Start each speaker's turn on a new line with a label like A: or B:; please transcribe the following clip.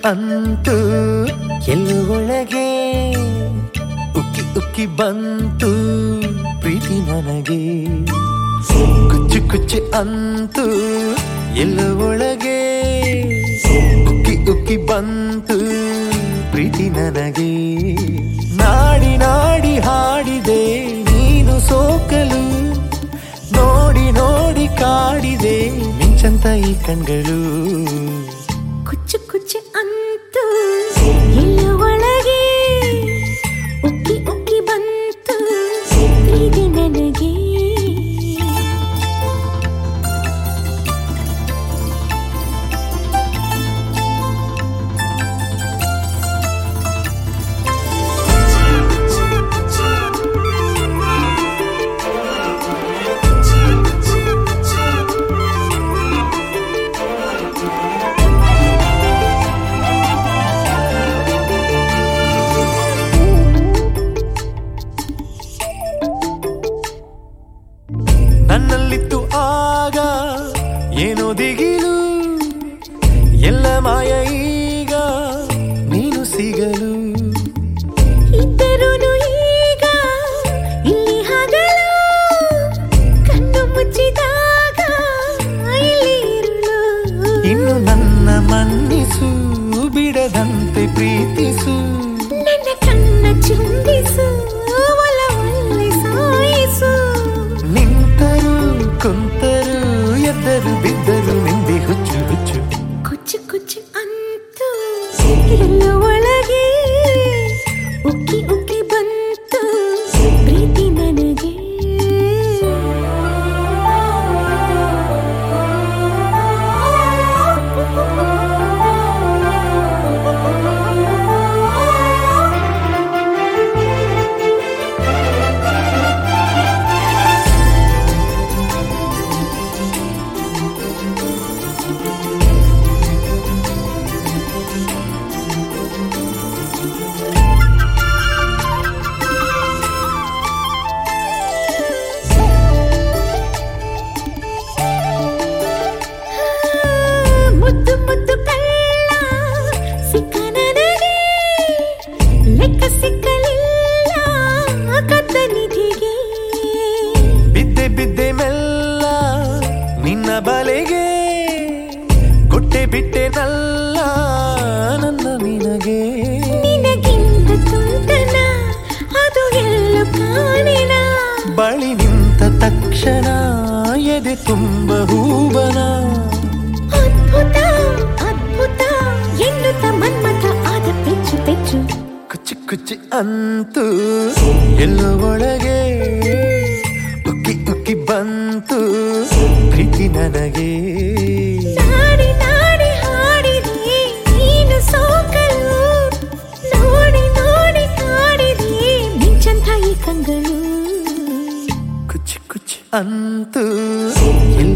A: ಅಂತು ಎಲ್ಲೋ ಒಳಗೆ ಉಕ್ಕಿ ಉಕ್ಕಿ ಬಂತು ಪ್ರೀತಿ ನನಗೆ ಕುಚ್ಚು ಕುಚ್ಚು ಅಂತು ಎಲ್ಲೋ ಒಳಗೆ ಉಕ್ಕಿ ಉಕ್ಕಿ ಬಂತು ಪ್ರೀತಿ ನನಗೆ ನಾಡಿ ನಾಡಿ ಹಾಡಿದೆ ನೀನು ಸೋಕಲು ನೋಡಿ ನೋಡಿ ಕಾಡಿದೆ ಮಿಂಚಂತ ಈ ಕಣ್ಗಳು
B: ಕುಚ್ಚು ಕುಚ್ಚು ಅಂತು ಎಲ್ಲ ಒಳಗೆ ಉಕ್ಕಿ ಉಕ್ಕಿ ಬಂತು ಪ್ರೀತಿ ನನಗೆ
A: ನನ್ನಲ್ಲಿತ್ತು ಆಗ ಏನೋ ದಿಗಿಲು ಎಲ್ಲ ಮಾಯ ಈಗ ನೀನು ಸಿಗಲು
B: ಇದ್ದರೂನು ಈಗ ಇಲ್ಲಿ ಹಗಲು ಕಣ್ಣು ಮುಚ್ಚಿದಾಗ ಇಲ್ಲಿ ಇರುಳು
A: ಇನ್ನು ನನ್ನ ಮನ್ನಿಸು ಬಿಡದಂತೆ ಪ್ರೀತಿಸು
B: ನನ್ನ ಕಣ್ಣ ಚುಂಬಿಸು ಒಲವಲ್ಲಿ ಸಾಯಿಸು
A: ನಿಂತರು ಕುಂತರು ಎದ್ದರು ಬಿದ್ದರು ನಿಂದೆ ಹುಚ್ಚು ಹುಚ್ಚು
B: ಕುಚ್ಚು ಕುಚ್ಚು ಅಂತು ಎಲ್ಲ ಒಳಗೆ ಉಕ್ಕಿ ಉಕ್ಕಿ ಬಂತು ಪ್ರೀತಿ ನನಗೆ ಮುದ್ದು ಮುದ್ದು ಕಳ್ಳ ಸಿಕ್ಕ ನನಗೆ ಲೆಕ್ಕ ಸಿಕ್ಕಲಿಲ್ಲ ಕದ್ದ ನಿಧಿಗೆ
A: ಬಿದ್ದೆ ಬಿದ್ದೆ ಮೆಲ್ಲ ನಿನ್ನ ಬಲೆಗೆ ಕೊಟ್ಟೆ ಬಿಟ್ಟೆ ನಲ್ಲ ನನ್ನ ನಿನಗೆ
B: ನಿನಗಿಂತ ತುಂಟನ ಅದು ಎಲ್ಲ ಕಾಣಿನ
A: ಬಳಿ ನಿಂತ ತಕ್ಷಣ ಎದೆ ತುಂಬ ಹೂವನ
B: ಅದ್ಭುತ ಅದ್ಭುತ ಎನ್ನುತ್ತ ಮನ್ಮಥ ಆದ ಪೆಚ್ಚು ಪೆಚ್ಚು
A: ಕುಚ್ಚಿ ಕುಚ್ಚಿ ಅಂತೂ ಎಲ್ಲೋ ಒಳಗೆ ಉಕ್ಕಿ ಉಕ್ಕಿ ಬಂತು ಪ್ರೀತಿ ನನಗೆ
B: ನಾಡಿ ನಾಡಿ ಹಾಡಿದೆ ನೀನು ಸೋಕಲು ನೋಡಿ ನೋಡಿ ಕಾಡಿದೆ ಮಿಂಚಂಥ ಈ ಕಂಗಳು
A: ಕುಚ್ಚಿ ಕುಚ್ಚಿ ಅಂತೂ ಎಲ್ಲ